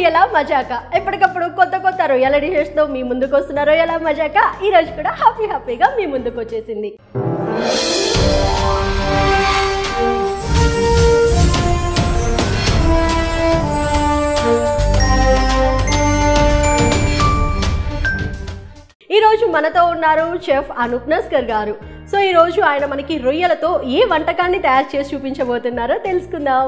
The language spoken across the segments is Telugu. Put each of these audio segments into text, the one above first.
రొయ్యల మజాక ఎప్పటికప్పుడు కొత్త కొత్త రొయ్యల డిషెస్తో మీ ముందుకు వస్తున్న రొయ్యల మజాక ఈ రోజు కూడా హ్యాపీ హ్యాపీగా మీ ముందుకు వచ్చేసింది ఈ రోజు మనతో ఉన్నారు చెఫ్ అనూప్ నస్కర్ గారు సో ఈ రోజు ఆయన మనకి రొయ్యలతో ఏ వంటకాన్ని తయారు చేసి చూపించబోతున్నారో తెలుసుకుందాం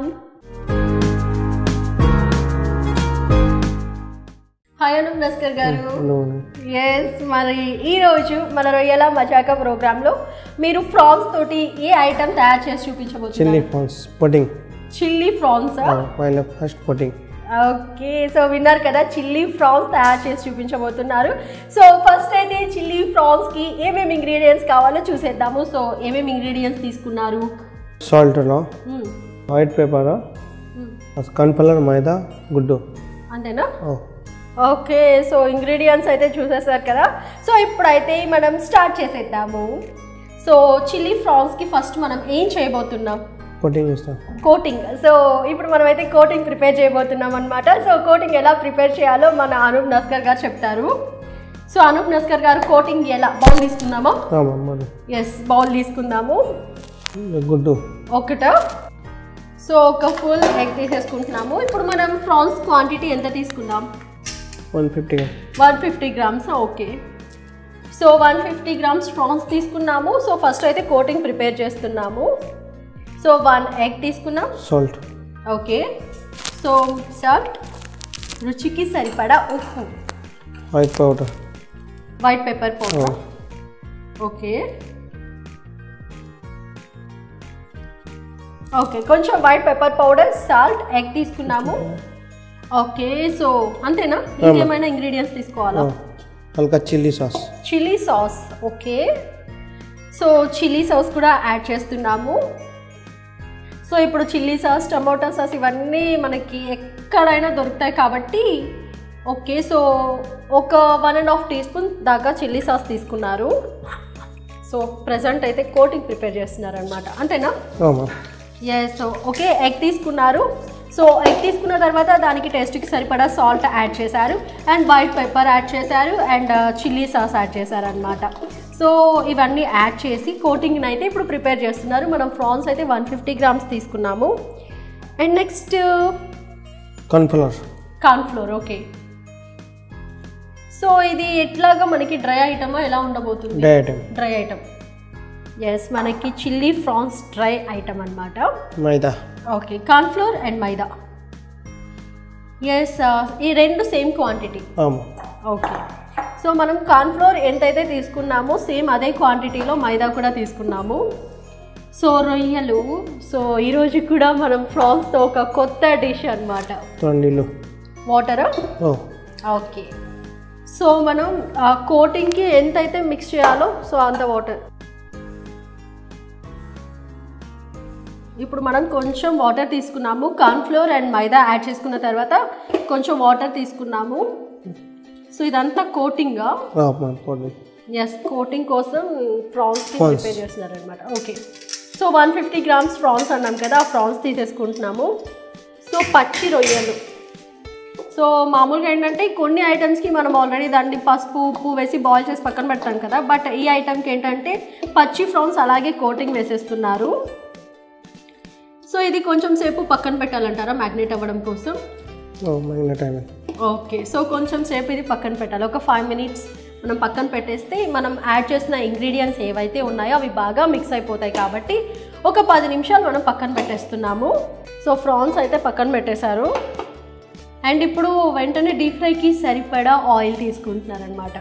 హాయ్ అనూప్ నస్కర్ గారు ఎస్ మరి ఈ రోజు మన రొయ్యల మజాక ప్రోగ్రామ్ లో మీరు ఫ్రాన్స్ తోటి ఏ ఐటమ్ తయారు చేసి చిల్లీ చూపించబోతున్నారు ప్రాన్స్ పుడ్డింగ్ చిల్లీ ఫ్రాన్స్ వాళ్ళ ఫస్ట్ పుడ్డింగ్ ఓకే సో విన్నారు కదా చిల్లీ ఫ్రాన్స్ తయారు చేసి చూపించబోతున్నారు సో ఫస్ట్ అయితే చిల్లీ ఫ్రాన్స్కి ఏమేమి ఇంగ్రీడియంట్స్ కావాలో చూసేద్దాము సో ఏమేమి ఇంగ్రీడియంట్స్ తీసుకున్నారు సాల్ట్లో మ్మ్. వైట్ పేపర్ మ్మ్. కన్ఫలర్ మైదా గుడ్డు అంతేనా ఓ, ఓకే సో ఇంగ్రీడియంట్స్ అయితే చూసేసారు కదా సో ఇప్పుడైతే మనం స్టార్ట్ చేసేద్దాము సో చిల్లీ ఫ్రాన్స్కి ఫస్ట్ మనం ఏం చేయబోతున్నాం పుడ్డింగ్ ఇస్తాం కోటింగ్ సో ఇప్పుడు మనమైతే కోటింగ్ ప్రిపేర్ చేయబోతున్నాం అనమాట సో కోటింగ్ ఎలా ప్రిపేర్ చేయాలో మన అనూప్ నస్కర్ గారు చెప్తారు సో అనూప్ నస్కర్ గారు కోటింగ్ ఎలా బౌల్ తీసుకుందామా మరి ఎస్ బౌల్ తీసుకుందాము గుడ్డు ఒకట సో ఒక ఫుల్ ఎగ్ తీసేసుకుంటున్నాము ఇప్పుడు మనం ప్రాన్స్ క్వాంటిటీ ఎంత తీసుకుందాం one fifty one fifty grams okay so one fifty grams prawns తీసుకున్నాము సో ఫస్ట్ అయితే కోటింగ్ ప్రిపేర్ చేస్తున్నాము సో వన్ ఎగ్ తీసుకున్నాం సాల్ట్ ఓకే సో సాల్ట్ రుచికి సరిపడా ఉప్పు white powder white pepper powder okay okay కొంచెం white pepper powder salt egg తీసుకున్నాము ఓకే సో అంతేనా ఇంకేమైనా ఇంగ్రీడియంట్స్ తీసుకోవాలా హల్కా chilli sauce chilli sauce okay so chilli sauce కూడా యాడ్ చేస్తున్నాము సో ఇప్పుడు చిల్లీ సాస్ టమోటా సాస్ ఇవన్నీ మనకి ఎక్కడైనా దొరుకుతాయి కాబట్టి ఓకే సో ఒక one and half teaspoon దాకా చిల్లీ సాస్ తీసుకున్నారు సో ప్రజెంట్ అయితే కోటింగ్ ప్రిపేర్ చేస్తున్నారు అనమాట అంతేనా ఎస్ ఓకే ఎగ్ తీసుకున్నారు సో ఎగ్ తీసుకున్న తర్వాత దానికి టేస్ట్కి సరిపడా సాల్ట్ యాడ్ చేశారు అండ్ వైట్ పెప్పర్ యాడ్ చేశారు అండ్ చిల్లీ సాస్ యాడ్ చేశారు అనమాట సో ఇవన్నీ యాడ్ చేసి కోటింగ్ని అయితే ఇప్పుడు ప్రిపేర్ చేస్తున్నారు మనం ప్రాన్స్ అయితే వన్ ఫిఫ్టీ గ్రామ్స్ తీసుకున్నాము and next cornflour cornflour okay so ఇది ఎట్లాగా మనకి డ్రై ఐటమా ఎలా ఉండబోతుంది dry item dry item yes మనకి చిల్లీ ఫ్రాన్స్ డ్రై ఐటమ్ అన్నమాట maida okay cornflour and maida yes ఈ రెండు సేమ్ క్వాంటిటీ ఆమా ఓకే సో మనం కార్న్ఫ్లోర్ ఎంతైతే తీసుకున్నామో సేమ్ అదే క్వాంటిటీలో మైదా కూడా తీసుకున్నాము సో రొయ్యలు సో ఈరోజు కూడా మనం ఫ్రాన్స్తో ఒక కొత్త డిష్ అన్నమాట నీళ్ళు వాటర్ ఓ ఓకే సో మనం ఆ కోటింగ్కి ఎంతైతే మిక్స్ చేయాలో సో అంత వాటర్ ఇప్పుడు మనం కొంచెం వాటర్ తీసుకున్నాము కార్న్ఫ్లోర్ అండ్ మైదా యాడ్ చేసుకున్న తర్వాత కొంచెం వాటర్ తీసుకున్నాము సో ఇదంతా కోటింగ్గా పుడ్డింగ్ ఎస్ కోటింగ్ కోసం ప్రాన్స్ Prawns. ప్రిపేర్ చేస్తున్నారు అనమాట okay so one fifty grams prawns అన్నాం కదా ఆ ప్రాన్స్ తీసేసుకుంటున్నాము సో పచ్చి రొయ్యలు సో మామూలుగా ఏంటంటే కొన్ని ఐటమ్స్కి మనం ఆల్రెడీ దాన్ని పసుపు ఉప్పు వేసి బాయిల్ చేసి పక్కన పెడతాం కదా బట్ ఈ ఐటమ్కి ఏంటంటే పచ్చి ఫ్రాన్స్ అలాగే కోటింగ్ వేసేస్తున్నారు సో ఇది కొంచెం సేపు పక్కన పెట్టాలంటారా మ్యాగ్నేట్ అవ్వడం కోసం ఓ మైనా టైం ఓకే సో కొంచెం సేపు ఇది పక్కన పెట్టాలి ఒక ఫైవ్ మినిట్స్ మనం పక్కన పెట్టేస్తే మనం యాడ్ చేసిన ఇంగ్రీడియంట్స్ ఏవైతే ఉన్నాయో అవి బాగా మిక్స్ అయిపోతాయి కాబట్టి ఒక పది నిమిషాలు మనం పక్కన పెట్టేస్తున్నాము సో ఫ్రాన్స్ అయితే పక్కన పెట్టేశారు అండ్ ఇప్పుడు వెంటనే డీప్ ఫ్రైకి సరిపడా ఆయిల్ తీసుకుంటున్నారనమాట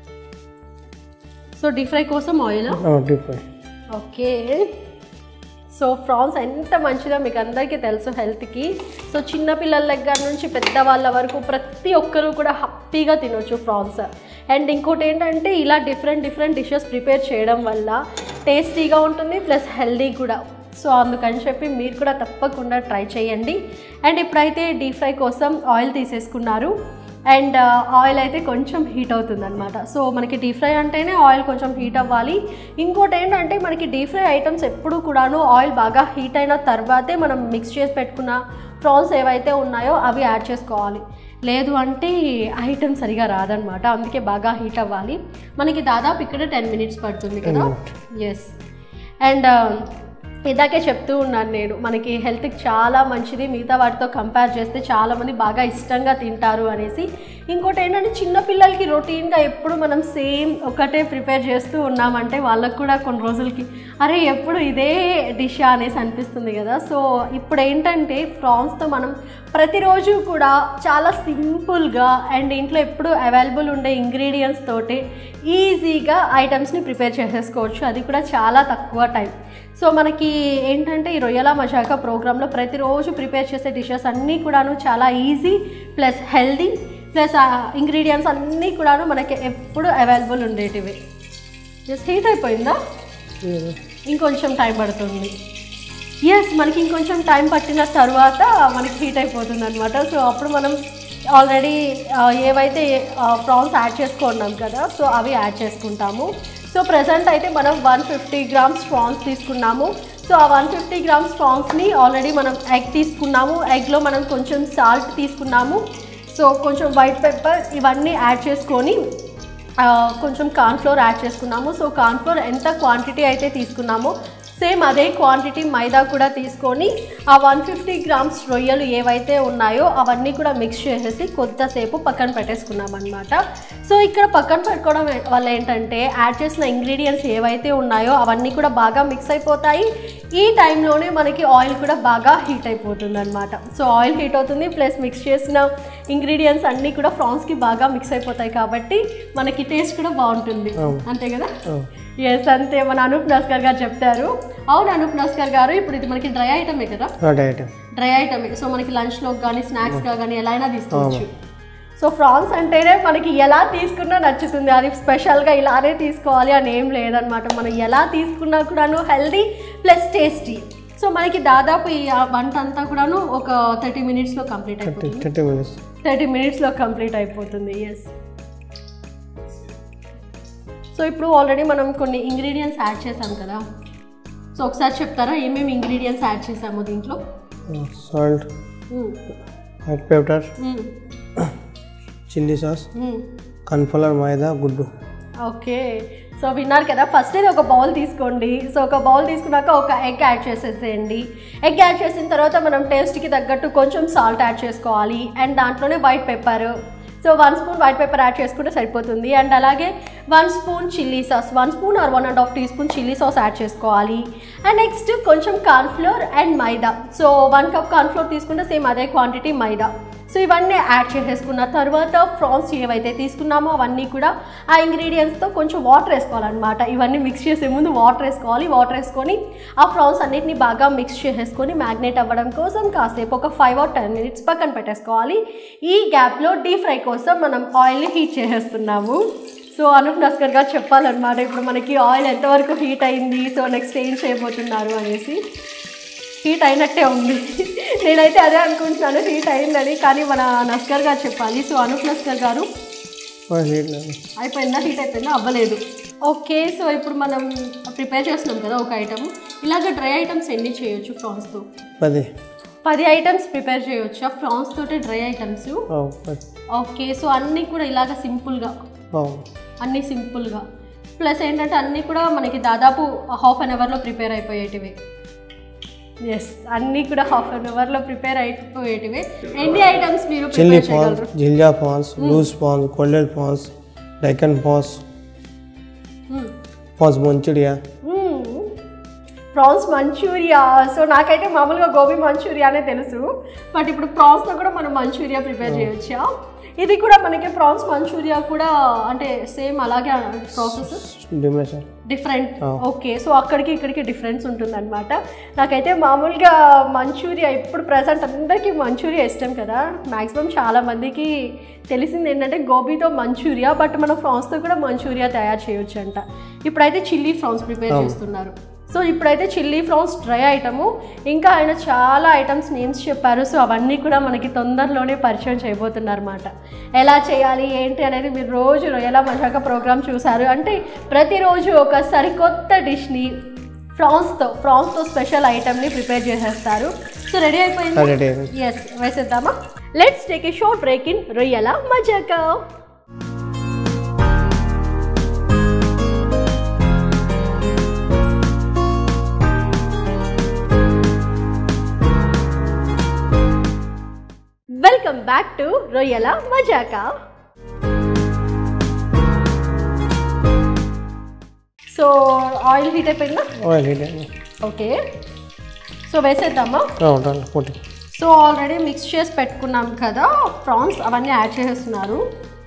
సో డీప్ ఫ్రై కోసం oil deep fry okay so prawns ఎంత మంచిదో మీకు అందరికీ తెలుసు హెల్త్కి సో చిన్నపిల్లల దగ్గర నుంచి పెద్దవాళ్ళ వరకు ప్రతి ఒక్కరూ కూడా హ్యాపీగా తినొచ్చు ఫ్రాన్స్ అండ్ ఇంకోటి ఏంటంటే ఇలా డిఫరెంట్ డిఫరెంట్ డిషెస్ ప్రిపేర్ చేయడం వల్ల టేస్టీగా ఉంటుంది ప్లస్ హెల్దీ కూడా సో అందుకని చెప్పి మీరు కూడా తప్పకుండా ట్రై చేయండి అండ్ ఇప్పుడైతే డీప్ ఫ్రై కోసం ఆయిల్ తీసేసుకున్నారు అండ్ ఆయిల్ అయితే కొంచెం హీట్ అవుతుంది అనమాట సో మనకి డీప్ ఫ్రై అంటేనే ఆయిల్ కొంచెం హీట్ అవ్వాలి ఇంకోటి ఏంటంటే మనకి డీప్ ఫ్రై ఐటమ్స్ ఎప్పుడు కూడాను ఆయిల్ బాగా హీట్ అయిన తర్వాతే మనం మిక్స్ చేసి పెట్టుకున్న ప్రాన్స్ ఏవైతే ఉన్నాయో అవి యాడ్ చేసుకోవాలి లేదు అంటే ఐటమ్ సరిగా రాదనమాట అందుకే బాగా హీట్ అవ్వాలి మనకి దాదాపు ఇక్కడ టెన్ మినిట్స్ పడుతుంది కదా ఎస్ అండ్ ఇందాకే చెప్తూ ఉన్నాను నేను మనకి హెల్త్కి చాలా మంచిది మిగతా వాటితో కంపేర్ చేస్తే చాలామంది బాగా ఇష్టంగా తింటారు అనేసి ఇంకోటి ఏంటంటే చిన్నపిల్లలకి రొటీన్గా ఎప్పుడు మనం సేమ్ ఒకటే ప్రిపేర్ చేస్తూ ఉన్నామంటే వాళ్ళకు కూడా కొన్ని రోజులకి అరే ఎప్పుడు ఇదే డిష్ అనేసి అనిపిస్తుంది కదా సో ఇప్పుడు ఏంటంటే ప్రాన్స్తో మనం ప్రతిరోజు కూడా చాలా సింపుల్గా అండ్ ఇంట్లో ఎప్పుడు అవైలబుల్ ఉండే ఇంగ్రీడియంట్స్ తోటి ఈజీగా ఐటమ్స్ని ప్రిపేర్ చేసేసుకోవచ్చు అది కూడా చాలా తక్కువ టైం సో మనకి ఏంటంటే ఈ రొయ్యల మజాక ప్రోగ్రాంలో ప్రతిరోజు ప్రిపేర్ చేసే డిషెస్ అన్నీ కూడాను చాలా easy plus healthy plus ingredients అన్నీ కూడాను మనకి ఎప్పుడు అవైలబుల్ ఉండేటివి జస్ట్ హీట్ అయిపోయిందా ఇంకొంచెం టైం పడుతుంది ఎస్ మనకి ఇంకొంచెం టైం పట్టిన తర్వాత మనకి హీట్ అయిపోతుంది అనమాట సో అప్పుడు మనం ఆల్రెడీ ఏవైతే ప్రాన్స్ యాడ్ చేసుకున్నాం కదా సో అవి యాడ్ చేసుకుంటాము సో ప్రజెంట్ అయితే మనం వన్ ఫిఫ్టీ గ్రామ్స్ ప్రాన్స్ తీసుకున్నాము సో ఆ వన్ ఫిఫ్టీ గ్రామ్స్ ప్రాన్స్ని ఆల్రెడీ మనం ఎగ్ తీసుకున్నాము ఎగ్లో మనం కొంచెం సాల్ట్ తీసుకున్నాము సో కొంచెం వైట్ పెప్పర్ ఇవన్నీ యాడ్ చేసుకొని ఆ, కొంచెం కార్న్ఫ్లోర్ యాడ్ చేసుకున్నాము సో కార్న్ఫ్లోర్ ఎంత క్వాంటిటీ అయితే తీసుకున్నామో సేమ్ అదే క్వాంటిటీ మైదా కూడా తీసుకొని ఆ వన్ ఫిఫ్టీ గ్రామ్స్ రొయ్యలు ఏవైతే ఉన్నాయో అవన్నీ కూడా మిక్స్ చేసేసి కొద్దిసేపు పక్కన పెట్టేసుకున్నాం అనమాట సో ఇక్కడ పక్కన పెట్టుకోవడం వల్ల ఏంటంటే యాడ్ చేసిన ఇంగ్రీడియంట్స్ ఏవైతే ఉన్నాయో అవన్నీ కూడా బాగా మిక్స్ అయిపోతాయి ఈ టైంలోనే మనకి ఆయిల్ కూడా బాగా హీట్ అయిపోతుంది అనమాట సో ఆయిల్ హీట్ అవుతుంది ప్లస్ మిక్స్ చేసిన ఇంగ్రీడియంట్స్ అన్నీ కూడా ఫ్రాన్స్కి బాగా మిక్స్ అయిపోతాయి కాబట్టి మనకి టేస్ట్ కూడా బాగుంటుంది అవును. అంతే కదా అవును. ఎస్ అంతే మన అనూప్ నస్కర్ గారు చెప్తారు అవును అనూప్ నస్కర్ గారు ఇప్పుడు ఇది మనకి డ్రై ఐటమే కదా నాట్ ఐటమ్ డ్రై ఐటమే సో మనకి లంచ్లో కానీ స్నాక్స్గా కానీ ఎలా అయినా తీసుకోవచ్చు సో ఫ్రాన్స్ అంటేనే మనకి ఎలా తీసుకున్నా నచ్చుతుంది అది స్పెషల్గా ఇలానే తీసుకోవాలి అని ఏం లేదనమాట మనం ఎలా తీసుకున్నా కూడాను హెల్దీ ప్లస్ టేస్టీ సో మనకి దాదాపు ఈ వంట అంతా కూడాను ఒక థర్టీ మినిట్స్లో కంప్లీట్ థర్టీ అయిపోతుంది థర్టీ మినిట్స్ థర్టీ మినిట్స్లో కంప్లీట్ అయిపోతుంది ఎస్ సో ఇప్పుడు ఆల్రెడీ మనం కొన్ని ఇంగ్రీడియంట్స్ యాడ్ చేసాం కదా సో ఒకసారి చెప్తారా ఏమేమి ఇంగ్రీడియంట్స్ యాడ్ చేసాము దీంట్లో salt hmm. White pepper hmm. Chilli sauce hmm. Cornflour maida గుడ్డు ఓకే సో విన్నారు కదా ఫస్ట్ ఇది ఒక బౌల్ తీసుకోండి సో ఒక బౌల్ తీసుకున్నాక ఒక ఎగ్ యాడ్ చేసేసేయండి ఎగ్ యాడ్ చేసిన తర్వాత మనం టేస్ట్కి తగ్గట్టు కొంచెం సాల్ట్ యాడ్ చేసుకోవాలి అండ్ దాంట్లోనే white pepper so one spoon white pepper add చేసుకుంటే సరిపోతుంది అండ్ అలాగే one spoon chilli sauce one spoon or one and half teaspoon chilli sauce add చేసుకోవాలి అండ్ నెక్స్ట్ కొంచెం cornflour and maida so one cup cornflour తీసుకుంటే సేమ్ అదే క్వాంటిటీ మైదా సో ఇవన్నీ యాడ్ చేసేసుకున్న తర్వాత ఫ్రాన్స్ ఏవైతే తీసుకున్నామో అవన్నీ కూడా ఆ ఇంగ్రీడియంట్స్తో కొంచెం వాటర్ వేసుకోవాలన్నమాట ఇవన్నీ మిక్స్ చేసే ముందు వాటర్ వేసుకోవాలి వాటర్ వేసుకొని ఆ ఫ్రాన్స్ అన్నిటిని బాగా మిక్స్ చేసేసుకొని మ్యాగ్నేట్ అవ్వడం కోసం కాసేపు ఒక ఫైవ్ ఆర్ టెన్ మినిట్స్ పక్కన పెట్టేసుకోవాలి ఈ గ్యాప్లో డీప్ ఫ్రై కోసం మనం ఆయిల్ని హీట్ చేసేస్తున్నాము సో అనూప్ నస్కర్ గారు చెప్పాలన్నమాట ఇప్పుడు మనకి ఆయిల్ ఎంతవరకు హీట్ అయింది సో నెక్స్ట్ ఏం చేయబోతున్నారు అనేసి హీట్ అయినట్టే ఉంది నేనైతే అదే అనుకుంటున్నాను హీట్ అయిందని కానీ మన నస్కర్ గారు చెప్పాలి సో అనూప్ నస్కర్ గారు అయిపోయిందా హీట్ అయిపోయిందా అవ్వలేదు ఓకే సో ఇప్పుడు మనం ప్రిపేర్ చేస్తున్నాం కదా ఒక ఐటమ్ ఇలాగ డ్రై ఐటమ్స్ ఎన్ని చేయొచ్చు ప్రాన్స్తో పది పది ఐటమ్స్ ప్రిపేర్ చేయొచ్చా ప్రాన్స్ తోటి డ్రై ఐటమ్స్ ఓ, పది ఓకే సో అన్నీ కూడా ఇలాగ సింపుల్గా ఓ, అన్నీ సింపుల్గా ప్లస్ ఏంటంటే అన్నీ కూడా మనకి దాదాపు హాఫ్ అన్ అవర్లో ప్రిపేర్ అయిపోయేటివి ఎస్ అన్నీ కూడా హాఫ్ అన్ అవర్లో ప్రిపేర్ అయిపోయేటివి ఎన్ని ఐటమ్స్ మీరు చిల్లీ ప్రిపేర్ ప్రాన్స్ చేయగలరు జిల్జా ప్రాన్స్ లూజ్ ప్రాన్స్ కోల్డెడ్ ప్రాన్స్ డైకన్ prawns prawns manchurian prawns manchurian so నాకైతే మామూలుగా గోబీ మంచూరియానే తెలుసు బట్ ఇప్పుడు ప్రాన్స్తో కూడా మనం మంచూరియా ప్రిపేర్ చేయొచ్చా ఇది కూడా మనకి ప్రాన్స్ మంచూరియా కూడా అంటే సేమ్ అలాగే ప్రాసెస్ డిమెషన్ డిఫరెంట్ ఆ. ఓకే సో అక్కడికి ఇక్కడికి డిఫరెన్స్ ఉంటుందన్నమాట నాకైతే మామూలుగా మంచూరియా ఇప్పుడు ప్రజెంట్ అందరికీ మంచూరియా ఇష్టం కదా మ్యాక్సిమం చాలా మందికి తెలిసింది ఏంటంటే గోబీతో మంచూరియా బట్ మనం ఫ్రాన్స్తో కూడా మంచూరియా తయారు చేయొచ్చు అంట ఇప్పుడైతే చిల్లీ ఫ్రాన్స్ ప్రిపేర్ అవును. చేస్తున్నారు సో ఇప్పుడైతే చిల్లీ ఫ్రాన్స్ డ్రై ఐటము ఇంకా ఆయన చాలా ఐటమ్స్ నేమ్స్ చెప్పారు సో అవన్నీ కూడా మనకి తొందరలోనే పరిచయం చేయబోతున్నారు అనమాట ఎలా చేయాలి ఏంటి అనేది మీరు రోజు ఎలా మంచిగా ప్రోగ్రామ్ చూసారు అంటే ప్రతిరోజు ఒక సరికొత్త డిష్ని ఫ్రాన్స్తో ఫ్రాన్స్తో స్పెషల్ ఐటమ్ని ప్రిపేర్ చేసేస్తారు సో రెడీ అయిపోయింది రెడీ అయిపోయింది ఎస్ వేసేద్దామా let's take a short break in రొయ్యల మజాకా వెల్కమ్ బ్యాక్ టు రొయ్యల మజాకా సో ఆయిల్ హీట్ అయిపోయిందా ఆయిల్ హీట్ అయింది ఓకే సో వేసేద్దామా ఉంటాను పొట్టి సో ఆల్రెడీ మిక్స్ చేసి పెట్టుకున్నాం కదా ప్రాన్స్ అవన్నీ యాడ్ చేసేస్తున్నారు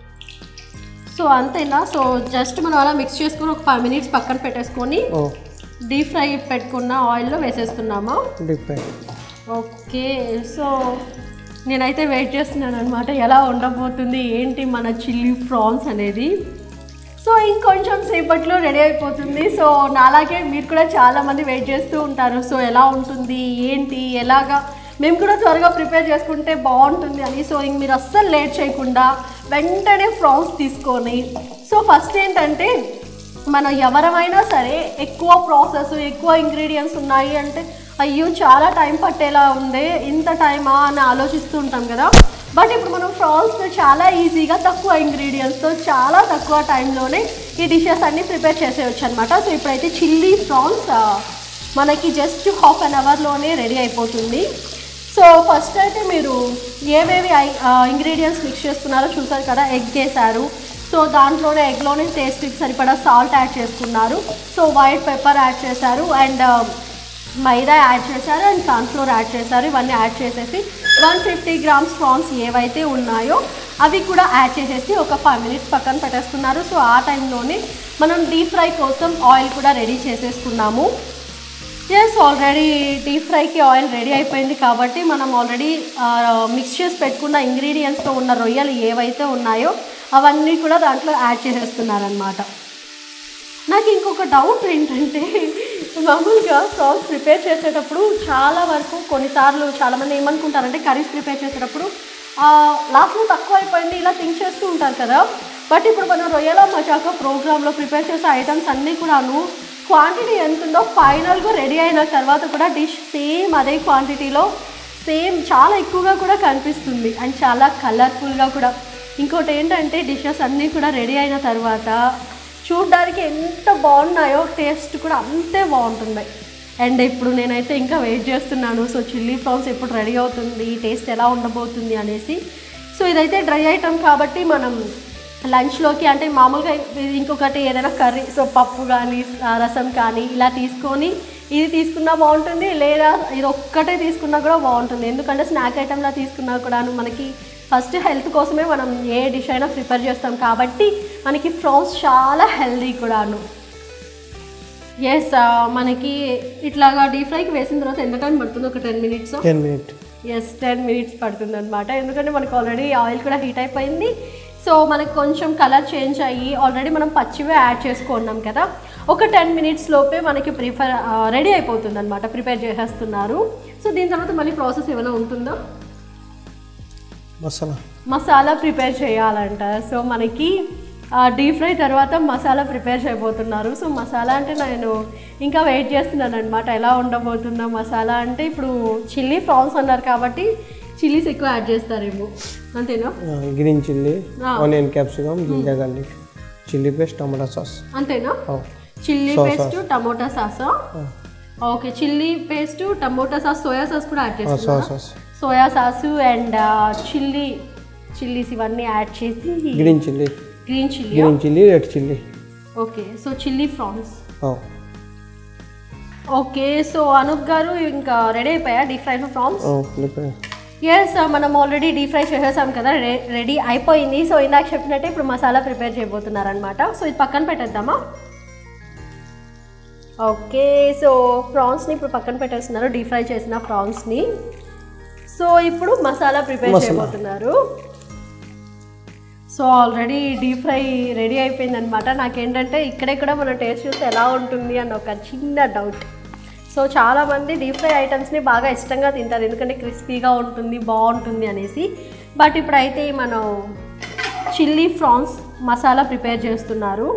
సో అంతేనా సో జస్ట్ మనం అలా మిక్స్ చేసుకొని ఒక ఫైవ్ మినిట్స్ పక్కన పెట్టేసుకొని ఓ డీప్ ఫ్రై పెట్టుకున్న ఆయిల్లో వేసేస్తున్నామా డీప్ ఫ్రై ఓకే సో నేనైతే వెయిట్ చేస్తున్నాను అనమాట ఎలా ఉండబోతుంది ఏంటి మన చిల్లీ ప్రాన్స్ అనేది సో ఇంకొంచెం సేపట్లో రెడీ అయిపోతుంది సో నాలాగే మీరు కూడా చాలామంది వెయిట్ చేస్తూ ఉంటారు సో ఎలా ఉంటుంది ఏంటి ఎలాగా మేము కూడా త్వరగా ప్రిపేర్ చేసుకుంటే బాగుంటుంది అని సో ఇంక మీరు అస్సలు లేట్ చేయకుండా వెంటనే ఫ్రాన్స్ తీసుకొని సో ఫస్ట్ ఏంటంటే మనం ఎవరమైనా సరే ఎక్కువ ప్రాసెస్ ఎక్కువ ఇంగ్రీడియంట్స్ ఉన్నాయి అంటే అయ్యో చాలా టైం పట్టేలా ఉంది ఇంత టైమా అని ఆలోచిస్తూ ఉంటాం కదా బట్ ఇప్పుడు మనం ఫ్రాన్స్ చాలా ఈజీగా తక్కువ ఇంగ్రీడియంట్స్తో చాలా తక్కువ టైంలోనే ఈ డిషెస్ అన్నీ ప్రిపేర్ చేసేయచ్చు అనమాట సో ఇప్పుడైతే చిల్లీ ఫ్రాన్స్ మనకి జస్ట్ హాఫ్ అన్ అవర్లోనే రెడీ అయిపోతుంది సో ఫస్ట్ అయితే మీరు ఏవేవి ఇంగ్రీడియంట్స్ మిక్స్ చేసుకున్నారో చూసారు కదా ఎగ్ వేసారు సో దాంట్లోనే ఎగ్లోనే టేస్ట్కి సరిపడా సాల్ట్ యాడ్ చేసుకున్నారు సో వైట్ పెప్పర్ యాడ్ చేశారు అండ్ మైదా యాడ్ చేశారు అండ్ కార్న్ఫ్లోర్ యాడ్ చేశారు ఇవన్నీ యాడ్ చేసేసి వన్ ఫిఫ్టీ గ్రామ్స్ ప్రాన్స్ ఏవైతే ఉన్నాయో అవి కూడా యాడ్ చేసేసి ఒక ఫైవ్ మినిట్స్ పక్కన పెట్టేసుకున్నారు సో ఆ టైంలోనే మనం డీప్ ఫ్రై కోసం ఆయిల్ కూడా రెడీ చేసేసుకున్నాము ఎస్ ఆల్రెడీ డీప్ ఫ్రైకి ఆయిల్ రెడీ అయిపోయింది కాబట్టి మనం ఆల్రెడీ మిక్స్ చేసి పెట్టుకున్న ఇంగ్రీడియంట్స్తో ఉన్న రొయ్యలు ఏవైతే ఉన్నాయో అవన్నీ కూడా దాంట్లో యాడ్ చేసేస్తున్నారనమాట నాకు ఇంకొక డౌట్ ఏంటంటే మామూలుగా ప్రాన్స్ ప్రిపేర్ చేసేటప్పుడు చాలా వరకు కొన్నిసార్లు చాలామంది ఏమనుకుంటారంటే కర్రీస్ ప్రిపేర్ చేసేటప్పుడు లాస్ట్లో తక్కువ అయిపోయింది ఇలా థింక్ చేస్తూ ఉంటారు కదా బట్ ఇప్పుడు మనం రొయ్యల మజాక ప్రోగ్రాంలో ప్రిపేర్ చేసే ఐటమ్స్ అన్నీ కూడాను క్వాంటిటీ ఎంత ఉందో ఫైనల్గా రెడీ అయిన తర్వాత కూడా డిష్ సేమ్ అదే క్వాంటిటీలో సేమ్ చాలా ఎక్కువగా కూడా కనిపిస్తుంది అండ్ చాలా కలర్ఫుల్గా కూడా ఇంకోటి ఏంటంటే డిషెస్ అన్నీ కూడా రెడీ అయిన తర్వాత చూడ్డానికి ఎంత బాగున్నాయో టేస్ట్ కూడా అంతే బాగుంటుంది అండ్ ఇప్పుడు నేనైతే ఇంకా వెయిట్ చేస్తున్నాను సో చిల్లీ ప్రాన్స్ ఎప్పుడు రెడీ అవుతుంది టేస్ట్ ఎలా ఉండబోతుంది అనేసి సో ఇదైతే డ్రై ఐటమ్ కాబట్టి మనం లంచ్లోకి అంటే మామూలుగా ఇది ఇంకొకటి ఏదైనా కర్రీ సో పప్పు కానీ ఆ, రసం కానీ ఇలా తీసుకొని ఇది తీసుకున్నా బాగుంటుంది లేదా ఇది ఒక్కటే తీసుకున్నా కూడా బాగుంటుంది ఎందుకంటే స్నాక్ ఐటెంలా తీసుకున్నా కూడాను మనకి ఫస్ట్ హెల్త్ కోసమే మనం ఏ డిష్ అయినా ప్రిపేర్ చేస్తాం కాబట్టి మనకి ఫ్రాన్స్ చాలా హెల్దీ కూడాను ఎస్ మనకి ఇట్లాగా డీప్ ఫ్రైకి వేసిన తర్వాత ఎంత టైం పడుతుంది ఒక ten minutes ten minute yes ten minutes పడుతుంది అనమాట ఎందుకంటే మనకు ఆల్రెడీ ఆయిల్ కూడా హీట్ అయిపోయింది సో మనకు కొంచెం కలర్ చేంజ్ అయ్యి ఆల్రెడీ మనం పచ్చివే యాడ్ చేసుకున్నాం కదా ఒక టెన్ మినిట్స్ లోపే మనకి ప్రిఫర్ రెడీ అయిపోతుంది అనమాట ప్రిపేర్ చేసేస్తున్నారు సో దీని తర్వాత మళ్ళీ ప్రాసెస్ ఏమైనా ఉంటుందా మసాలా మసాలా ప్రిపేర్ చేయాలంట సో మనకి డీప్ ఫ్రై తర్వాత మసాలా ప్రిపేర్ చేయబోతున్నారు సో మసాలా అంటే నేను ఇంకా వెయిట్ చేస్తున్నాను అనమాట ఎలా ఉండబోతుందో మసాలా అంటే ఇప్పుడు చిల్లీ ప్రాన్స్ అన్నారు కాబట్టి చిల్లీస్ ఎక్కువ యాడ్ చేస్తారేమో అంతేనా green chilli Ah. Onion capsicum ginger garlic chilli paste tomato sauce అంతేనా చిల్లీ Sauce, పేస్ట్ టమోటా సాసా okay chilli paste tomato sauce soya sauce కూడా యాడ్ సాస్ చేస్తున్నారు sauce soya sauce and chilli chillies ఇవన్నీ యాడ్ చేసి green chilli green chilli green chilli red chilli okay so chilli prawns okay so Anup గారు ఇంకా రెడీ అయిపోయా డీప్ ఫ్రై ప్రాన్స్ ఎస్ మనం ఆల్రెడీ డీప్ ఫ్రై చేసేసాం కదా రెడీ అయిపోయింది సో ఇందాక చెప్పినట్టే ఇప్పుడు మసాలా ప్రిపేర్ చేయబోతున్నారనమాట సో ఇది పక్కన పెట్టేద్దామా ఓకే సో ప్రాన్స్ని ఇప్పుడు పక్కన పెట్టేస్తున్నారు డీప్ ఫ్రై చేసిన ప్రాన్స్ని సో ఇప్పుడు మసాలా ప్రిపేర్ మసాలా. చేయబోతున్నారు so already deep fry ready అయిపోయింది అనమాట నాకేంటంటే ఇక్కడే కూడా మనం టేస్ట్ చూస్తే ఎలా ఉంటుంది అన్న ఒక చిన్న డౌట్ సో చాలామంది డీప్ ఫ్రై ఐటమ్స్ని బాగా ఇష్టంగా తింటారు ఎందుకంటే క్రిస్పీగా ఉంటుంది బాగుంటుంది అనేసి బట్ ఇప్పుడైతే మనం చిల్లీ ఫ్రాన్స్ మసాలా ప్రిపేర్ చేస్తున్నారు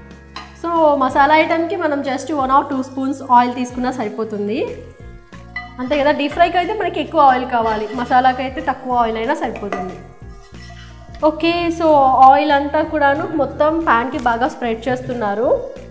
సో మసాలా ఐటమ్కి మనం just one or two spoons oil తీసుకున్నా సరిపోతుంది అంతే కదా డీప్ ఫ్రైకి అయితే మనకి ఎక్కువ ఆయిల్ కావాలి మసాలాకి అయితే తక్కువ ఆయిల్ అయినా సరిపోతుంది ఓకే సో ఆయిల్ అంతా కూడాను మొత్తం ప్యాన్కి బాగా స్ప్రెడ్ చేస్తున్నారు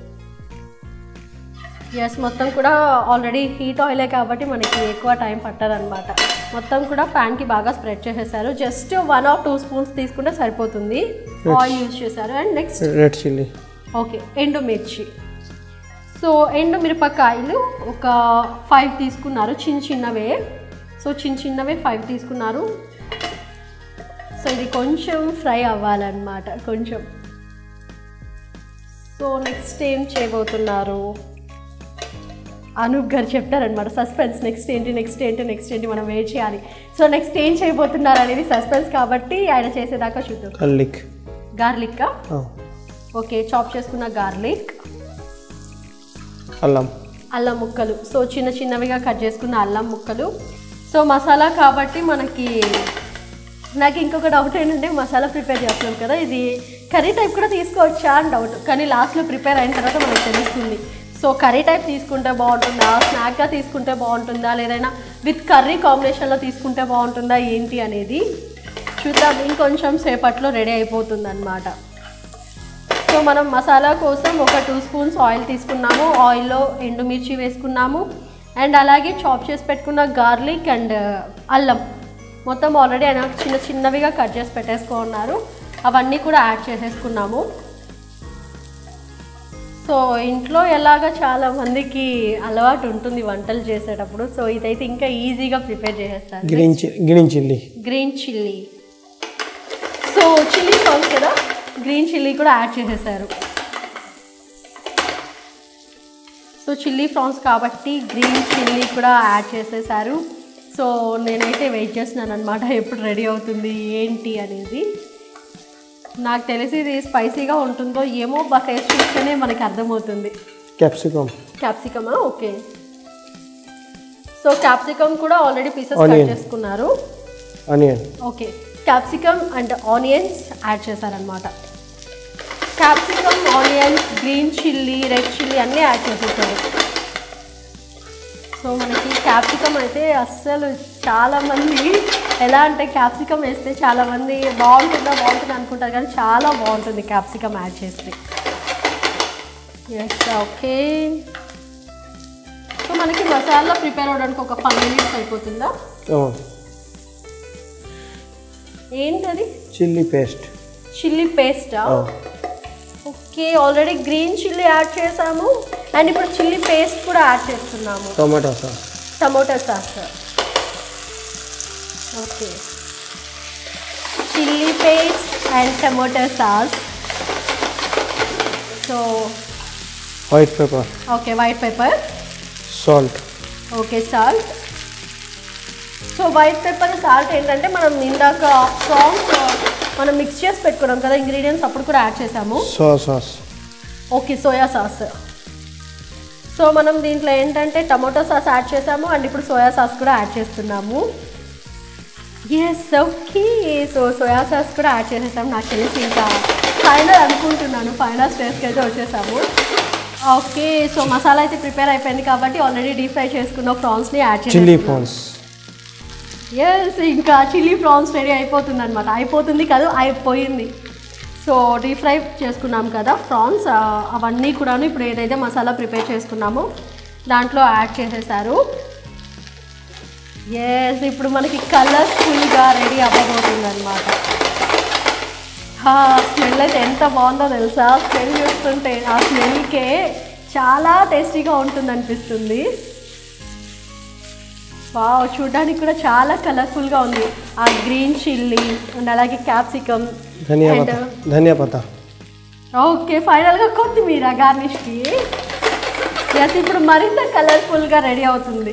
ఎస్ మొత్తం కూడా ఆల్రెడీ హీట్ ఆయిలే కాబట్టి మనకి ఎక్కువ టైం పట్టదనమాట మొత్తం కూడా ప్యాన్కి బాగా స్ప్రెడ్ చేసేసారు just one or two spoons తీసుకుంటే సరిపోతుంది ఆయిల్ యూజ్ చేశారు and next red chilli okay ఎండుమిర్చి సో ఎండుమిరపకాయలు ఒక ఫైవ్ తీసుకున్నారు చిన్న చిన్నవే సో చిన్న చిన్నవే ఫైవ్ తీసుకున్నారు సో ఇది కొంచెం ఫ్రై అవ్వాలన్నమాట కొంచెం సో నెక్స్ట్ ఏం చేయబోతున్నారు అనూప్ గారు చెప్తారనమాట సస్పెన్స్ నెక్స్ట్ ఏంటి నెక్స్ట్ ఏంటి నెక్స్ట్ ఏంటి మనం వెయిట్ చేయాలి సో నెక్స్ట్ ఏం చేయబోతున్నారు అనేది సస్పెన్స్ కాబట్టి ఆయన చేసేదాకా చూద్దాం garlic garlic oh, okay chop చేసుకున్న గార్లిక్ అల్లం అల్లం ముక్కలు సో చిన్న చిన్నవిగా కట్ చేసుకున్న అల్లం ముక్కలు సో మసాలా కాబట్టి మనకి నాకు ఇంకొక డౌట్ ఏంటంటే మసాలా ప్రిపేర్ చేస్తున్నాం కదా ఇది కర్రీ టైప్ కూడా తీసుకోవచ్చా అని డౌట్ కానీ లాస్ట్లో ప్రిపేర్ అయిన తర్వాత మనకు తెలుస్తుంది సో కర్రీ టైప్ తీసుకుంటే బాగుంటుందా స్నాక్గా తీసుకుంటే బాగుంటుందా లేదైనా విత్ కర్రీ కాంబినేషన్లో తీసుకుంటే బాగుంటుందా ఏంటి అనేది చూద్దాం ఇంకొంచెం సేపట్లో రెడీ అయిపోతుంది అనమాట సో మనం మసాలా కోసం ఒక టూ స్పూన్స్ ఆయిల్ తీసుకున్నాము ఆయిల్లో ఎండుమిర్చి వేసుకున్నాము అండ్ అలాగే చాప్ చేసి పెట్టుకున్న గార్లిక్ అండ్ అల్లం మొత్తం ఆల్రెడీ ఆయన చిన్న చిన్నవిగా కట్ చేసి పెట్టేసుకున్నారు అవన్నీ కూడా యాడ్ చేసేసుకున్నాము సో ఇంట్లో ఎలాగ చాలా మందికి అలవాటు ఉంటుంది వంటలు చేసేటప్పుడు సో ఇదైతే ఇంకా ఈజీగా ప్రిపేర్ చేసేస్తాను green green chilli green chilli so chilli sauce కదా గ్రీన్ చిల్లీ కూడా యాడ్ చేసేసారు సో చిల్లీ ఫ్రాన్స్ కాబట్టి గ్రీన్ చిల్లీ కూడా యాడ్ చేసేసారు సో నేనైతే వెయిట్ చేస్తున్నాను అనమాట ఎప్పుడు రెడీ అవుతుంది ఏంటి అనేది నాకు తెలిసి ఇది స్పైసీగా ఉంటుందో ఏమో బట్ టేస్ట్ చూస్తేనే మనకి అర్థమవుతుంది క్యాప్సికమ్ క్యాప్సికమా ఓకే సో క్యాప్సికమ్ కూడా ఆల్రెడీ పీసెస్ కట్ Onion. చేసుకున్నారు onion okay capsicum and onions add చేశారనమాట capsicum onions green chilli red chilli అన్నీ యాడ్ చేసేసారు సో మనకి క్యాప్సికమ్ అయితే అస్సలు చాలామంది ఎలా అంటే క్యాప్సికమ్ వేస్తే చాలామంది బాగుంటుందా బాగుంటుంది అనుకుంటారు కానీ చాలా బాగుంటుంది క్యాప్సికమ్ యాడ్ చేస్తే ఎస్ ఓకే సో మనకి మసాలా ప్రిపేర్ అవ్వడానికి ఒక ఫైవ్ మినిట్స్ అయిపోతుందా ఏంటది చిల్లీ పేస్ట్ చిల్లీ పేస్టా okay already green chilli add చేసాము అండ్ ఇప్పుడు చిల్లీ పేస్ట్ కూడా యాడ్ చేస్తున్నాము tomato sauce tomato sauce okay chilli paste and tomato sauce so white pepper okay white pepper salt okay salt so white pepper salt ఏంటంటే మనం ఇందాక ప్రాన్స్ మనం మిక్స్ చేసి పెట్టుకున్నాం కదా ఇంగ్రీడియంట్స్ అప్పుడు కూడా యాడ్ చేసాము soya sauce okay soya sauce so మనం దీంట్లో ఏంటంటే టమాటో సాస్ యాడ్ చేసాము అండ్ ఇప్పుడు సోయా సాస్ కూడా యాడ్ చేస్తున్నాము yes okay so soya sauce కూడా యాడ్ చేసేసాము నాకు తెలిసి ఇంకా ఫైనల్ అనుకుంటున్నాను ఫైనల్ స్టేజ్కి అయితే వచ్చేసాము ఓకే సో మసాలా అయితే ప్రిపేర్ అయిపోయింది కాబట్టి ఆల్రెడీ డీప్ ఫ్రై చేసుకున్న ప్రాన్స్ని యాడ్ చిల్లీ చేసి ప్రాన్స్ ఎస్ ఇంకా చిల్లీ ప్రాన్స్ రెడీ అయిపోతుంది అనమాట అయిపోతుంది కాదు అయిపోయింది సో డీప్ ఫ్రై చేసుకున్నాం కదా ప్రాన్స్ ఆ, అవన్నీ కూడాను ఇప్పుడు ఏదైతే మసాలా ప్రిపేర్ చేసుకున్నామో దాంట్లో యాడ్ చేసేసారు ఎస్ ఇప్పుడు మనకి కలర్ఫుల్గా రెడీ అవ్వబోతుంది అనమాట స్మెల్ అయితే ఎంత బాగుందో తెలుసా స్మెల్ చూస్తుంటే ఆ స్మెల్కే చాలా టేస్టీగా ఉంటుంది అనిపిస్తుంది వావ్ చూడడానికి కూడా చాలా కలర్ఫుల్గా ఉంది ఆ గ్రీన్ చిల్లీ అండ్ అలాగే క్యాప్సికమ్ ధనియా And- పత్తా ధనియా పత్తా ఓకే ఫైనల్గా కొత్తిమీర గార్నిష్కి ఎస్ ఇప్పుడు మరింత కలర్ఫుల్గా రెడీ అవుతుంది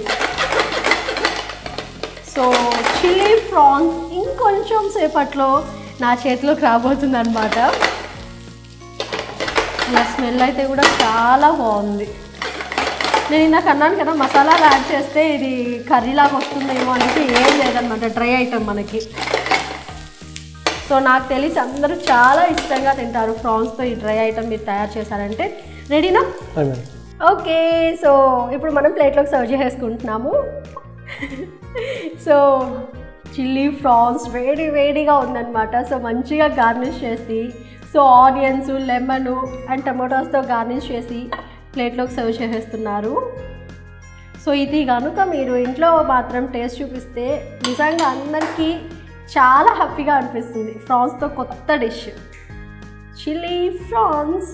సో చిల్లీ ప్రాన్స్ ఇంకొంచెం సేపట్లో నా చేతిలోకి రాబోతుంది అనమాట నా స్మెల్ అయితే కూడా చాలా బాగుంది నేను ఇందాక అన్నాను కదా మసాలాలు యాడ్ చేస్తే ఇది కర్రీలాగా వస్తుందేమో అనేసి ఏం లేదనమాట డ్రై ఐటమ్ మనకి సో నాకు తెలిసి అందరూ చాలా ఇష్టంగా తింటారు ప్రాన్స్తో ఈ డ్రై ఐటమ్ మీరు తయారు చేశారంటే రెడీనా ఐ మీన్ ఓకే సో ఇప్పుడు మనం ప్లేట్లోకి సర్వ్ చేసేసుకుంటున్నాము సో చిల్లీ ఫ్రాన్స్ వేడి వేడిగా ఉందన్నమాట సో మంచిగా గార్నిష్ చేసి సో ఆనియన్స్ లెమన్ అండ్ టమోటాస్తో గార్నిష్ చేసి ప్లేట్లోకి సర్వ్ చేసేస్తున్నారు సో ఇది కనుక మీరు ఇంట్లో మాత్రం టేస్ట్ చూపిస్తే నిజంగా అందరికీ చాలా హ్యాపీగా అనిపిస్తుంది ఫ్రాన్స్తో కొత్త dish chilli prawns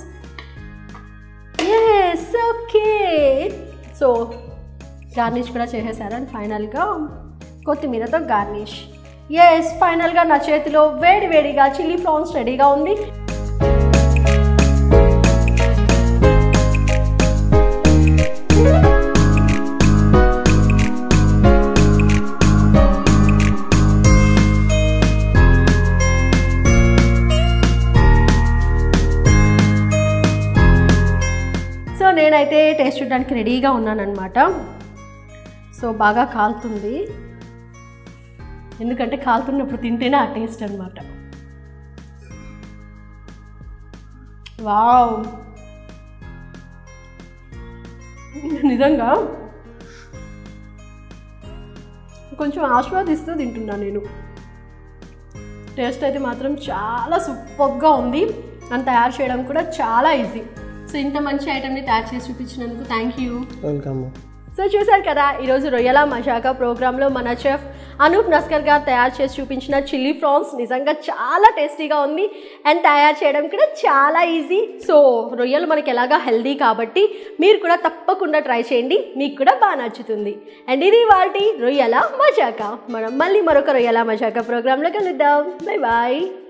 yes okay so garnish కూడా చేసేసారు అండ్ ఫైనల్గా కొత్తిమీరతో గార్నిష్ ఎస్ ఫైనల్గా నా చేతిలో వేడి వేడిగా చిల్లీ ఫ్రాన్స్ రెడీగా ఉంది సో నేనైతే టేస్ట్ చూడడానికి రెడీగా ఉన్నానన్నమాట సో బాగా కాలుతుంది ఎందుకంటే కాలుతున్నప్పుడు తింటేనే ఆ టేస్ట్ అనమాట వావ్ నిజంగా కొంచెం ఆస్వాదిస్తూ తింటున్నా నేను టేస్ట్ అయితే మాత్రం చాలా సూపర్గా ఉంది అండ్ తయారు చేయడం కూడా చాలా ఈజీ సో ఇంత మంచి ఐటమ్ని తయారు చేసి చూపించినందుకు థ్యాంక్ యూ వెల్కమ్ సో చూశారు కదా ఈరోజు రొయ్యల మజాకా ప్రోగ్రాంలో మన చెఫ్ అనూప్ నస్కర్ గారు తయారు చేసి చూపించిన చిల్లీ ఫ్రాన్స్ నిజంగా చాలా టేస్టీగా ఉంది అండ్ తయారు చేయడం కూడా చాలా ఈజీ సో రొయ్యలు మనకి ఎలాగా హెల్దీ కాబట్టి మీరు కూడా తప్పకుండా ట్రై చేయండి మీకు కూడా బాగా నచ్చుతుంది అండ్ ఇది వాటి రొయ్యల మజాకా మనం మళ్ళీ మరొక రొయ్యల మజాకా ప్రోగ్రాంలో కలుద్దాం బై బాయ్